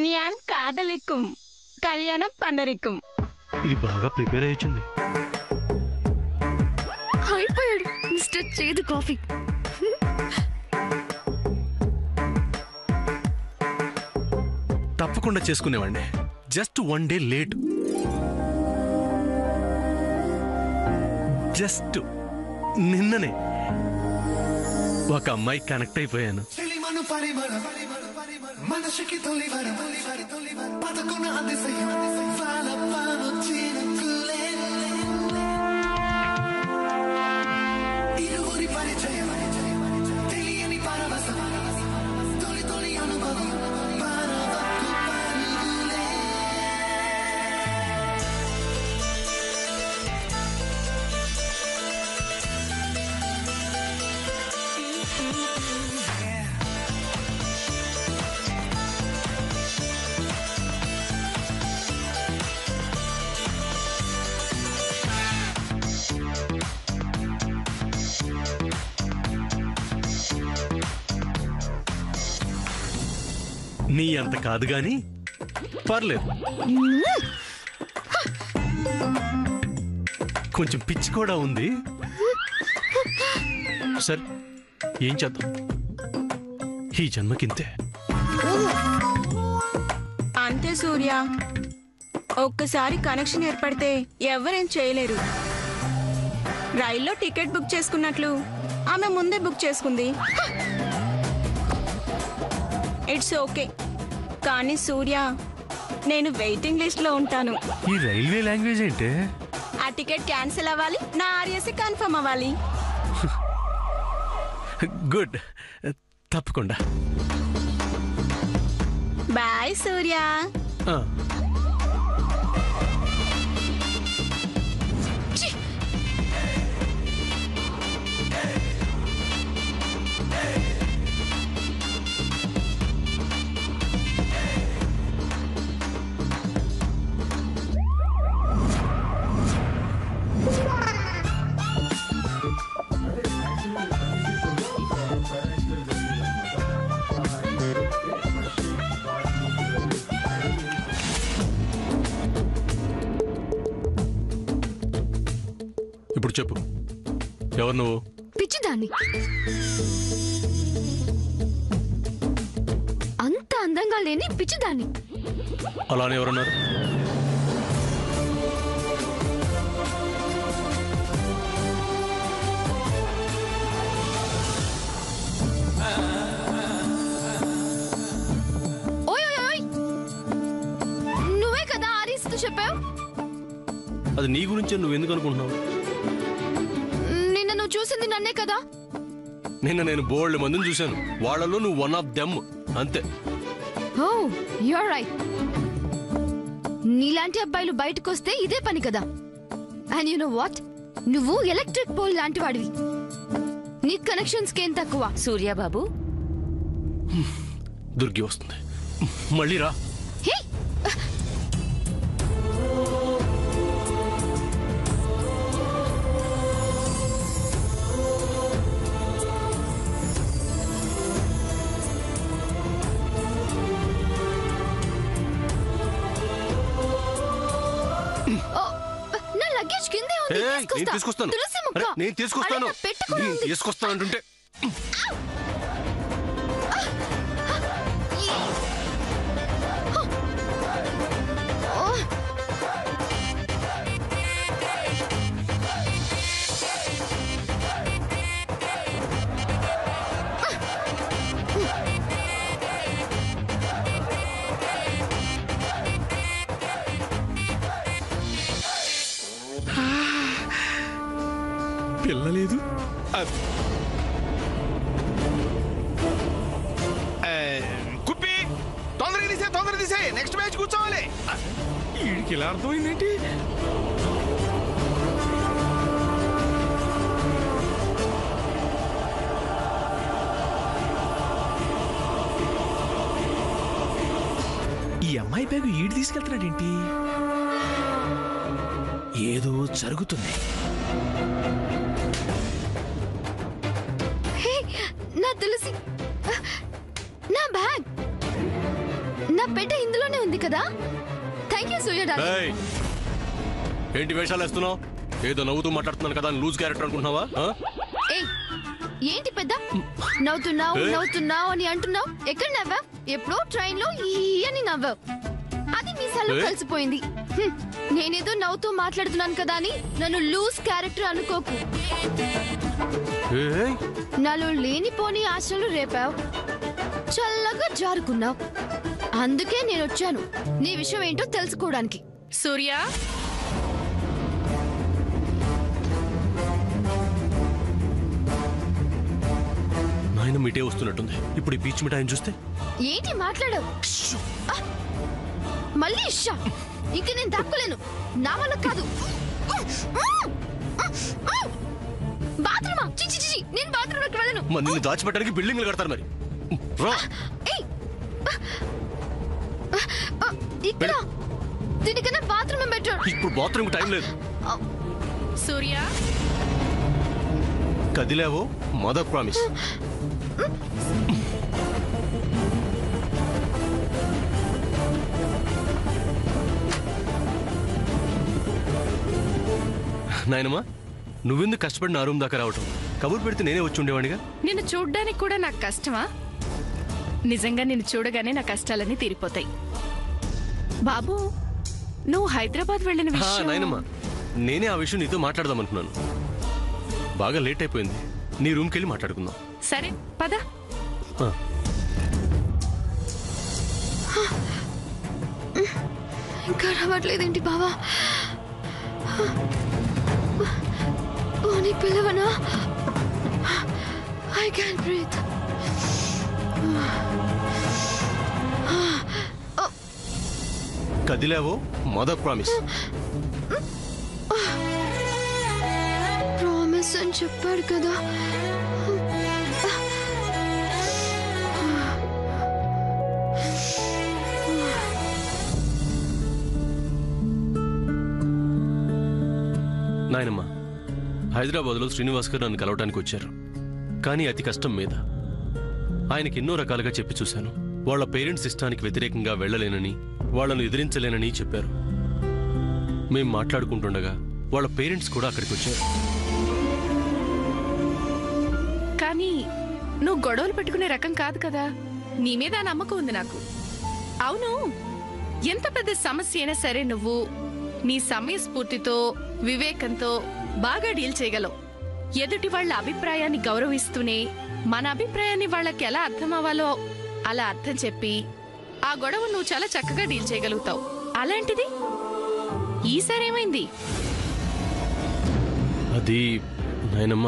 Union కాదలిక్కుం కళ్యాణం పండరిక్కుం ఇది బాగా ప్రిపేర్ అయ్యింది అయిపోయాడు మిస్టర్ చేదు కాఫీ తప్పకుండా చేసుకునేవాడిని just one day late just నిన్ననే ఒక అమ్మాయి కనెక్ట్ అయిపోయాను చెలిమను పరిమళం మనసుకి తొలివరం పదకొన అతిశయం వాలపాను చినుకులే ఇరువురి పరిచయం తెలియని పరవశం తొలి తొలి అనుభవం పరవకు పరుగులే నీ అంత కాదు గాని పర్లేదు కొంచెం పిచ్చి కూడా ఉంది సరే ఏం చేద్దాం ఈ జన్మకింతే అంతే సూర్య ఒక్కసారి కనెక్షన్ ఏర్పడితే ఎవరేం చేయలేరు రైల్లో టికెట్ బుక్ చేసుకున్నట్లు ఆమె ముందే బుక్ చేసుకుంది ఇట్స్ ఓకే కానీ సూర్య నేను వెయిటింగ్ లిస్ట్ లో ఉంటాను ఈ రైల్వే లాంగ్వేజ్ ఏంటే ఆ టికెట్ క్యాన్సిల్ అవ్వాలి నా ఆర్ఎస్సి కన్ఫర్మ్ అవ్వాలి గుడ్ తప్పకుండా బాయ్ సూర్య ఆ, ఇప్పుడు చెప్పు ఎవరు నువ్వు పిచ్చిదాన్ని అంత అందంగా లేని పిచ్చిదాన్ని అలానే ఎవరున్నారు ఓయ్ ఓయ్ ఓయ్ నువ్వే కదా ఆరీస్తో చెప్పావు అది నీ గురించి నువ్వు ఎందుకు అనుకుంటున్నావు నిన్న నువ్వు చూసింది నన్నే కదా నిన్న నేను బోల్డ్ మందిని చూశాను వాళ్ళలో నువ్వు వన్ ఆఫ్ దెమ్ అంతే ఓ యూర్ రైట్ నీలాంటి అబ్బాయిలు బయటకు వస్తే ఇదే పని కదా అండ్ యు నో వాట్ నువ్వు ఎలక్ట్రిక్ పోల్ లాంటి వాడివి నీ కనెక్షన్స్ కేం తక్కువ సూర్యాబాబు దుర్గి వస్తుంది మళ్ళీ రా హే ఓ, నా లగేజ్ కిందే ఉంది ఏయ్, నేను తీసుకొస్తా. తీసుకొస్తాను తులసి మొక్క. అరే, నేను తీసుకొస్తాను అరే, నా పెట్టె కూడా నేను ఉంది. తీసుకొస్తాను అంటుంటే ఓ, పిల్ల లేదు కుప్పి తొందరగా తీసే తొందరగా తీసే నెక్స్ట్ మ్యాచ్ కూర్చోవాలి వీడికి ఇలా అర్థమైందేంటి ఈ అమ్మాయి బ్యాగ్ ఈడు తీసుకెళ్తున్నాడేంటి ఏదో జరుగుతుంది హే, నా తులసి నా బ్యాగ్ నా నా పెట్ట ఇందులోనే ఉంది కదా థ్యాంక్ యూ సూర్య డార్లింగ్ ఏయ్, ఏంటి వేషాలు వేస్తున్నావు ఏదో నవ్వుతూ మాట్లాడుతున్నాను కదా లూజ్ క్యారెక్టర్ అనుకుంటున్నావా ఆ? ఏయ్ ఏంటి పెద్ద నవ్వుతున్నావు ఏ? నవ్వుతున్నావు అని అంటున్నావు ఎక్కడ నవ్వావు ఎప్పుడో ట్రైన్ లో ఈ అని నవ్వావు అది మీసాల్లో ఏ? కలిసిపోయింది హ్మ్. నేనేదో నవ్వుతూ మాట్లాడుతున్నాను కదా అని నన్ను లూజ్ క్యారెక్టర్ అనుకోకు ఏయ్, నాలో లేనిపోని ఆశలు రేపావు చల్లగా జారుకున్నావు అందుకే నేను వచ్చాను నీ విషయం ఏంటో తెలుసుకోవడానికి సూర్య నాయన మీటే వస్తున్నట్టుంది ఇప్పుడు ఈ పీచ్ మిఠాయిని చూస్తే ఏంటి మాట్లాడావు ఆ! మళ్ళీ ఇష్టా ఇంక నేను తక్కులేను నా వల్ల కాదు బాత్రూమా చిచి చిచి నేను బాత్రూంలోకి వెళ్ళను మరి నిన్ను దాచిపెట్టడానికి బిల్డింగ్లు కడతారు మరి రా ఏయ్! ఆ, ఇక్కడ దీనికన్నా బాత్రూమ్ బెటర్ ఇప్పుడు బాత్రూమ్ టైం లేదు సూర్య కదిలేవో మదర్ ప్రామిస్ నాయనమ్మా నువ్వెందుకు కష్టపడి నా రూమ్ దాకా రావటం కబుర్ పెడితే నేనే వచ్చి ఉండేవాడిగా నిన్ను చూడ్డానికి కూడా నాకు కష్టమా నిజంగా నిన్ను చూడగానే నా కష్టాలన్నీ తీరిపోతాయి బాబు నువ్వు హైదరాబాద్ వెళ్ళిన హా, విషయం నాయనమ్మా నేనే ఆ విషయం నీతో మాట్లాడదాం అనుకున్నాను బాగా లేట్ అయిపోయింది నీ రూమ్కి వెళ్ళి మాట్లాడుకుందాం సరే పద ఆ, ఇంకా రావట్లేదేంటి బావా పోనీ పిల్లవనా ఐ క్యాన్ బ్రీత్ కదిలేవో మదర్ ప్రామిస్ ప్రామిస్ అని చెప్పాడు కదా నాయనమ్మ హైదరాబాద్లో శ్రీనివాస్ గారు నన్ను కలవటానికి వచ్చారు కానీ అతి కష్టం మీద ఆయనకి ఎన్నో రకాలుగా చెప్పి చూశాను వాళ్ళ పేరెంట్స్ ఇష్టానికి వ్యతిరేకంగా వెళ్ళలేనని వాళ్ళను ఎదిరించలేనని చెప్పారు మేం మాట్లాడుకుంటుండగా వాళ్ళ పేరెంట్స్ కూడా అక్కడికి వచ్చారు కానీ నువ్వు గొడవలు పెట్టుకునే రకం కాదు కదా నీ మీద ఆ నమ్మకం ఉంది నాకు అవును ఎంత పెద్ద సమస్య అయినా సరే నువ్వు నీ సమయస్ఫూర్తితో వివేకంతో బాగా డీల్ చేయగలవు ఎదుటి వాళ్ళ అభిప్రాయాన్ని గౌరవిస్తూనే మన అభిప్రాయాన్ని వాళ్ళకి ఎలా అర్థం అవ్వాలో అలా అర్థం చెప్పి ఆ గొడవ నువ్వు చాలా చక్కగా డీల్ చేయగలుగుతావు అలాంటిది ఈసారి ఏమైంది అది నాయనమ్మ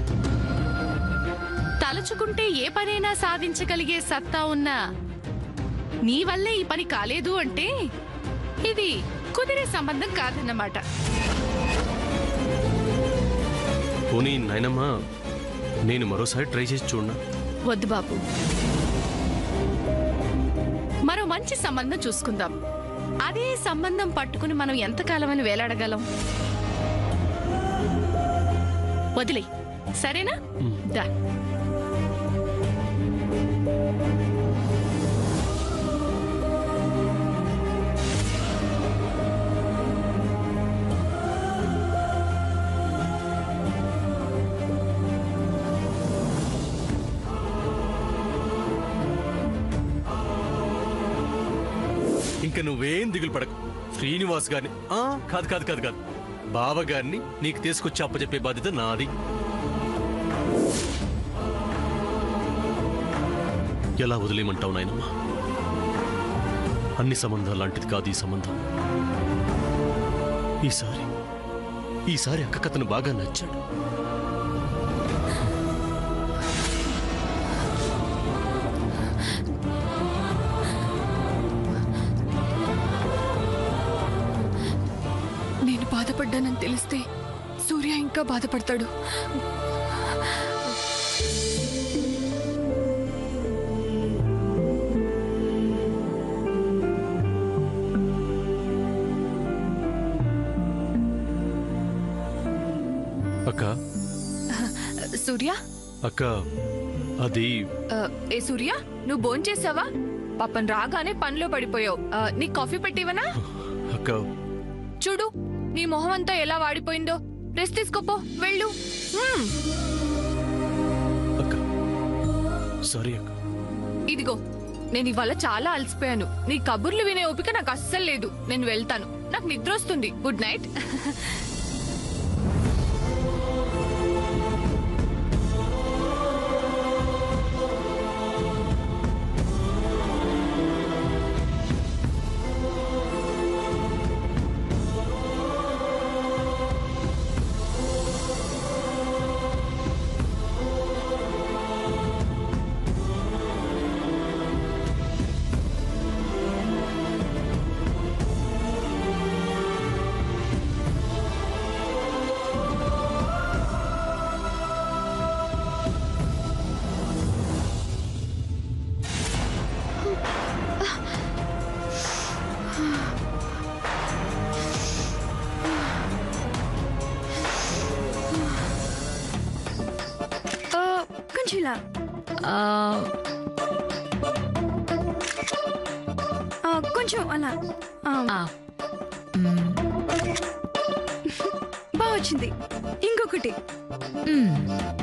తలుచుకుంటే ఏ పనైనా సాధించగలిగే సత్తా ఉన్నా నీ వల్లే ఈ పని కాలేదు అంటే ఇది కుదిరే సంబంధం కాదన్నమాట పోనీ నాయనమ్మ నేను మరోసారి ట్రై చేసి చూడనా వద్దు బాబు మరో మంచి సంబంధం చూసుకుందాం అదే సంబంధం పట్టుకుని మనం ఎంతకాలమని వేలాడగలం వదిలే సరేనా దా ఇంకా నువ్వేం దిగులు పడకు శ్రీనివాస్ గారిని ఆ, కాదు కాదు కాదు కాదు బావ గారిని నీకు తీసుకొచ్చి అప్పచెప్పే బాధ్యత నాది ఎలా వదిలేయమంటావు నాయనమ్మా అన్ని సంబంధాలు లాంటిది కాదు ఈ సంబంధం ఈసారి ఈసారి అక్కకు అతను బాగా నచ్చాడు నేను బాధపడ్డానని తెలిస్తే సూర్య ఇంకా బాధపడతాడు అక్క సూర్య అక్క అది ఆ, ఏ సూర్య నువ్వు భోంచేసావా పాపం రాగానే పనిలో పడిపోయావు ఆ, నీకు కాఫీ పెట్టివనా అక్క చూడు నీ మొహం అంతా ఎలా వాడిపోయిందో రెస్ట్ తీసుకోపో వెళ్ళు హ్మ్, అక్క సారీ అక్క ఇదిగో నేను ఇవాళ చాలా అలసిపోయాను నీ కబుర్లు వినే ఓపిక నాకు అస్సలు లేదు నేను వెళ్తాను నాకు నిద్ర వస్తుంది గుడ్ నైట్ ఆ, కొంచెం ఇలా ఆ, కొంచెం అలా ఆ. బాగా వచ్చింది ఇంకొకటి మ్మ్.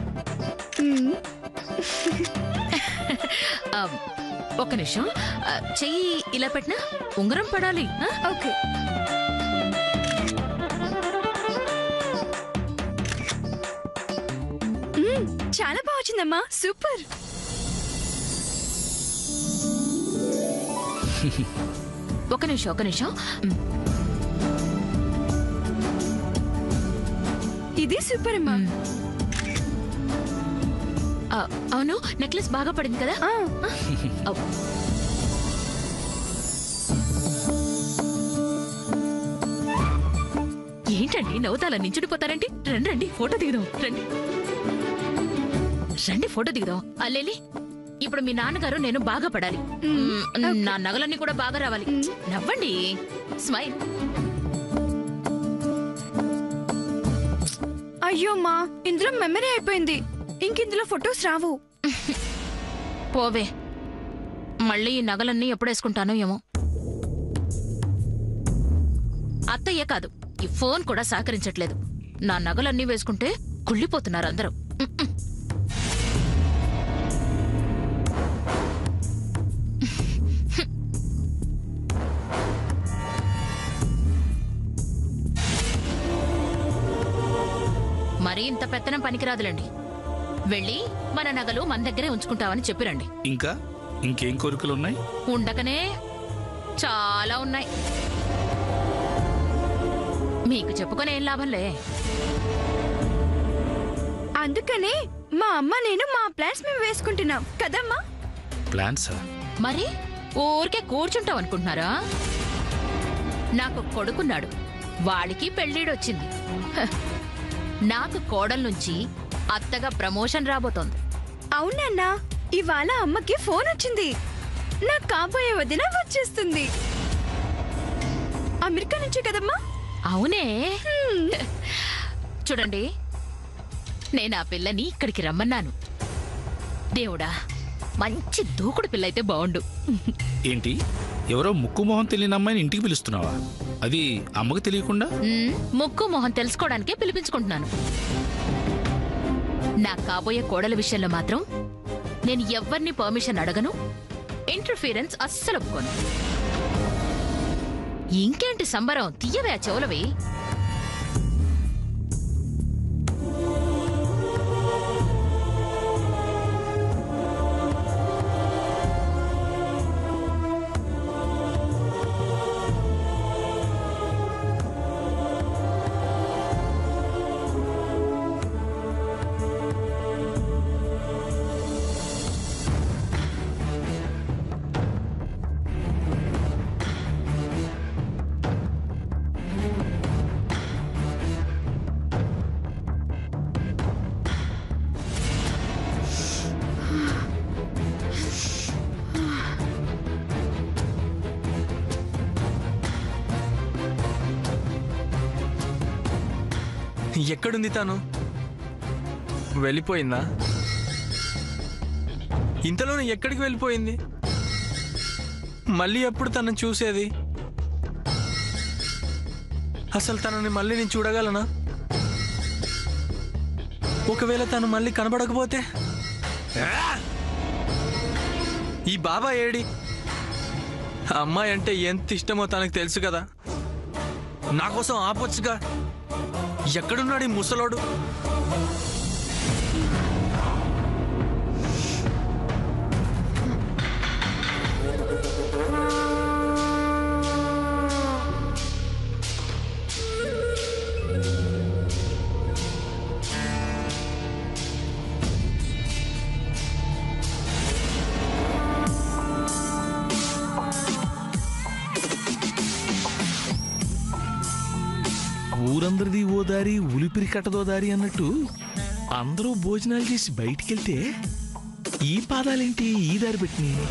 ఒక్క నిమిషం ఆ, చెయ్యి ఇలా పెట్టినా ఉంగరం పడాలి ఆ? ఓకే మ్మ్, చాలా బాగా వచ్చిందమ్మా సూపర్ ఒక నిమిషం ఒక నిమిషం మ్, ఇది సూపర్ అమ్మా ఆ, అవును నెక్లెస్ బాగా పడింది కదా ఆ, అవ్. ఏంటండి నవ్వుతాల నించుడిపోతారండి రండి రండి ఫోటో దిగుదాం రండి రండి ఫోటో దిగుదాం అల్లేలి ఇప్పుడు మీ నాన్నగారు నేను బాగా పడాలి మ్, నా నగలన్నీ కూడా బాగా రావాలి నవ్వండి స్మైల్ అయ్యో మా ఇందులో మెమరీ అయిపోయింది ఇంక ఇందులో ఫొటోస్ రావు పోవే మళ్ళీ ఈ నగలన్నీ ఎప్పుడు వేసుకుంటానో ఏమో అత్తయ్య కాదు ఈ ఫోన్ కూడా సహకరించట్లేదు నా నగలన్నీ వేసుకుంటే కుళ్ళిపోతున్నారు అందరూ ఉమ్మ్. మరీ ఇంత పెత్తనం పనికిరాదులండి వెళ్ళి మన నగలు మన దగ్గరే ఉంచుకుంటామని చెప్పిరండి ఇంకా ఇంకేం కోరికలు ఉన్నాయి ఉండకనే చాలా ఉన్నాయి మీకు చెప్పుకొని ఏం లాభంలే అందుకనే మా అమ్మ నేను మా ప్లాన్స్ మేము వేసుకుంటున్నాం కదమ్మా ప్లాన్సా మరి ఊరికే కూర్చుంటాం అనుకుంటున్నారా నాకు కొడుకున్నాడు వాడికి పెళ్ళిడొచ్చింది హ, నాకు కోడల నుంచి అత్తగా ప్రమోషన్ రాబోతోంది అవునన్నా ఇవాళ అమ్మకి ఫోన్ వచ్చింది నా కాబోయే వదిన వచ్చేస్తుంది అమెరికా నుంచే కదమ్మా అవునే చూడండి నేను ఆ పిల్లని ఇక్కడికి రమ్మన్నాను దేవుడా మంచి దూకుడు పిల్ల అయితే బాగుండు ఏంటి ఎవరో ముక్కు మొహం తెలియని అమ్మాయిని ఇంటికి పిలుస్తున్నావా అది అమ్మకు తెలియకుండా మ్మ్, ముక్కు మొహం తెలుసుకోవడానికే పిలిపించుకుంటున్నాను నా కాబోయే కోడల విషయంలో మాత్రం నేను ఎవ్వరిని పర్మిషన్ అడగను ఇంటర్ఫీరెన్స్ అస్సలు ఒప్పుకోను ఇంకేంటి సంబరం తీయవే ఆ చెవులవి ఎక్కడుంది తను వెళ్ళిపోయిందా ఇంతలోనే ఎక్కడికి వెళ్ళిపోయింది మళ్ళీ ఎప్పుడు తనని చూసేది అసలు తనని మళ్ళీ నేను చూడగలనా ఒకవేళ తను మళ్ళీ కనబడకపోతే ఆ! ఈ బాబా ఏడి ఆ అమ్మాయి అంటే ఎంత ఇష్టమో తనకు తెలుసు కదా నా కోసం ఆపొచ్చుగా ఎక్కడున్నాడు ఈ ముసలోడు ఊరందరిది ఓ దారి ఉలిపిరి కట్టదో దారి అన్నట్టు అందరూ భోజనాలు చేసి బయటికెళ్తే ఈ పాదాలేంటి ఈ దారి పెట్టినాయి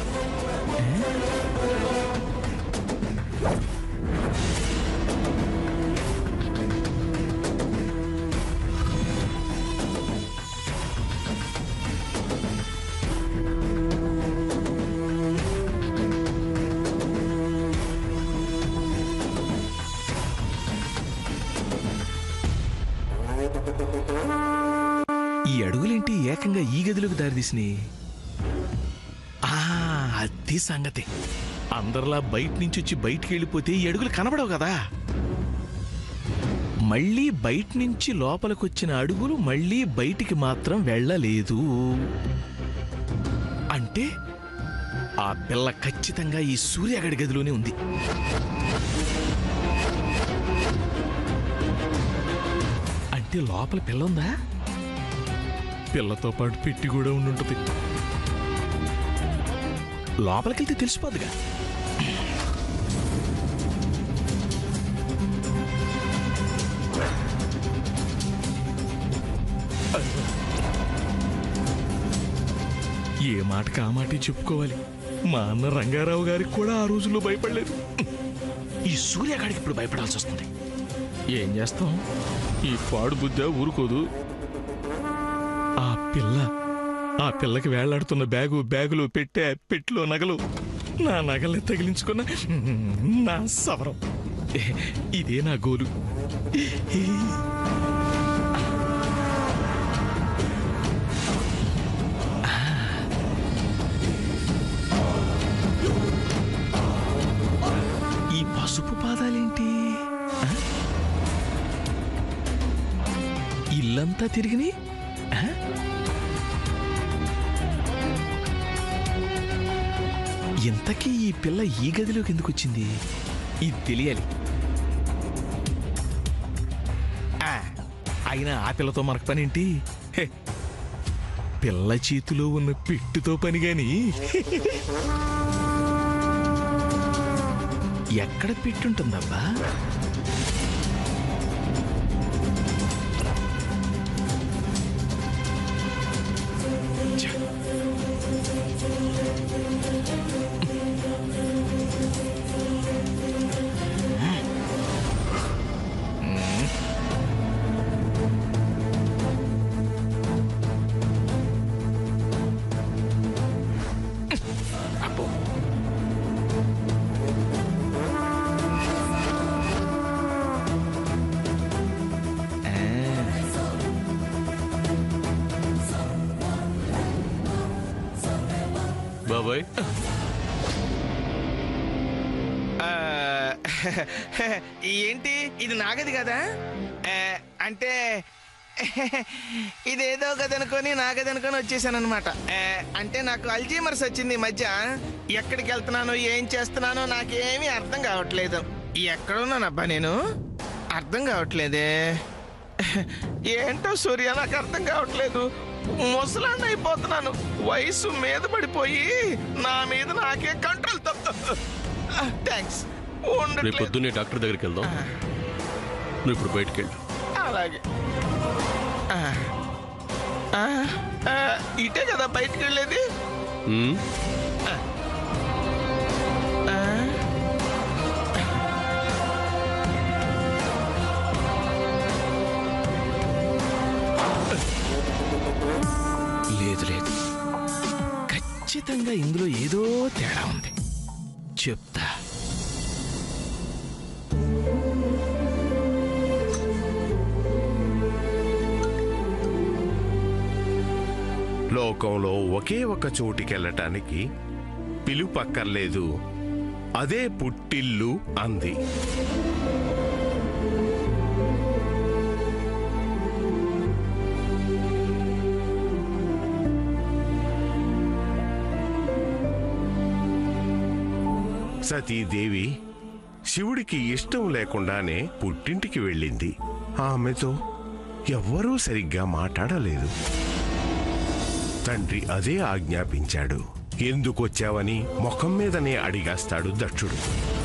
ఈ అడుగులేంటి ఏకంగా ఈ గదిలోకి దారితీసినాయి ఆ, అది సంగతి అందరిలా బయట నుంచి వచ్చి బయటికి వెళ్ళిపోతే ఈ అడుగులు కనబడవు కదా మళ్ళీ బయట నుంచి లోపలికి వచ్చిన అడుగులు మళ్ళీ బయటికి మాత్రం వెళ్ళలేదు అంటే ఆ పిల్ల ఖచ్చితంగా ఈ సూర్యగడి గదిలోనే ఉంది అంటే లోపల పిల్ల ఉందా పిల్లతో పాటు పెట్టి కూడా ఉండుంటది లోపలికెళ్తే తెలిసిపోద్దిగా ఏ మాటకి ఆ మాటే చెప్పుకోవాలి మా అన్న రంగారావు గారికి కూడా ఆ రోజుల్లో భయపడలేదు ఈ సూర్యగాడికి ఇప్పుడు భయపడాల్సి వస్తుంది ఏం చేస్తాం ఈ పాడు బుద్ధ ఊరుకోదు ఆ పిల్ల ఆ పిల్లకి వేళ్లాడుతున్న బ్యాగు బ్యాగులు పెట్టే పెట్లో నగలు నా నగల్ని తగిలించుకున్న నా సవరం ఇదే నా గోలు ఈ పసుపు పాదాలేంటి ఆ? ఇల్లంతా తిరిగినాయి ఆ? ఇంతకీ ఈ పిల్ల ఈ గదిలోకి ఎందుకు వచ్చింది ఇది తెలియాలి ఆ, అయినా ఆ పిల్లతో మనకు పని ఏంటి హే, పిల్ల చేతిలో ఉన్న పెట్టుతో పని గాని ఎక్కడ పెట్టుంటుందబ్బా ఛ. అబ్బో బాబాయ్ ఆ, ఏంటి ఇది నాగది కదా ఆ, అంటే ఇదేదో గది అనుకొని నాగది అనుకొని వచ్చేసాను అనమాట అంటే నాకు అల్జీమర్స్ వచ్చింది ఈ మధ్య ఎక్కడికి వెళ్తున్నాను ఏం చేస్తున్నానో నాకేమీ అర్థం కావట్లేదు ఎక్కడున్నానబ్బా నేను అర్థం కావట్లేదే ఏంటో సూర్య నాకు అర్థం కావట్లేదు ముసలాన్ని అయిపోతున్నాను వయసు మీద పడిపోయి నా మీద నాకే కంట్రోల్ తప్పు థ్యాంక్స్ రేపు ఉండట్లేదు పొద్దున్నే డాక్టర్ దగ్గరికి వెళ్దాం నువ్వు ఇప్పుడు బయటికి వెళ్ళు అలాగే ఆ, ఆ, ఆ, ఇటే కదా బయటికి వెళ్ళేది ఉమ్, ఆ, లేదు లేదు ఖచ్చితంగా ఇందులో ఏదో తేడా ఉంది చెప్తా లోకంలో ఒకే ఒక చోటికెళ్ళటానికి పిలుపక్కర్లేదు అదే పుట్టిల్లు అంది సతీదేవి శివుడికి ఇష్టం లేకుండానే పుట్టింటికి వెళ్ళింది ఆమెతో ఎవ్వరూ సరిగ్గా మాట్లాడలేదు తండ్రి అదే ఆజ్ఞాపించాడు ఎందుకొచ్చావని ముఖం మీదనే అడిగేస్తాడు దక్షుడు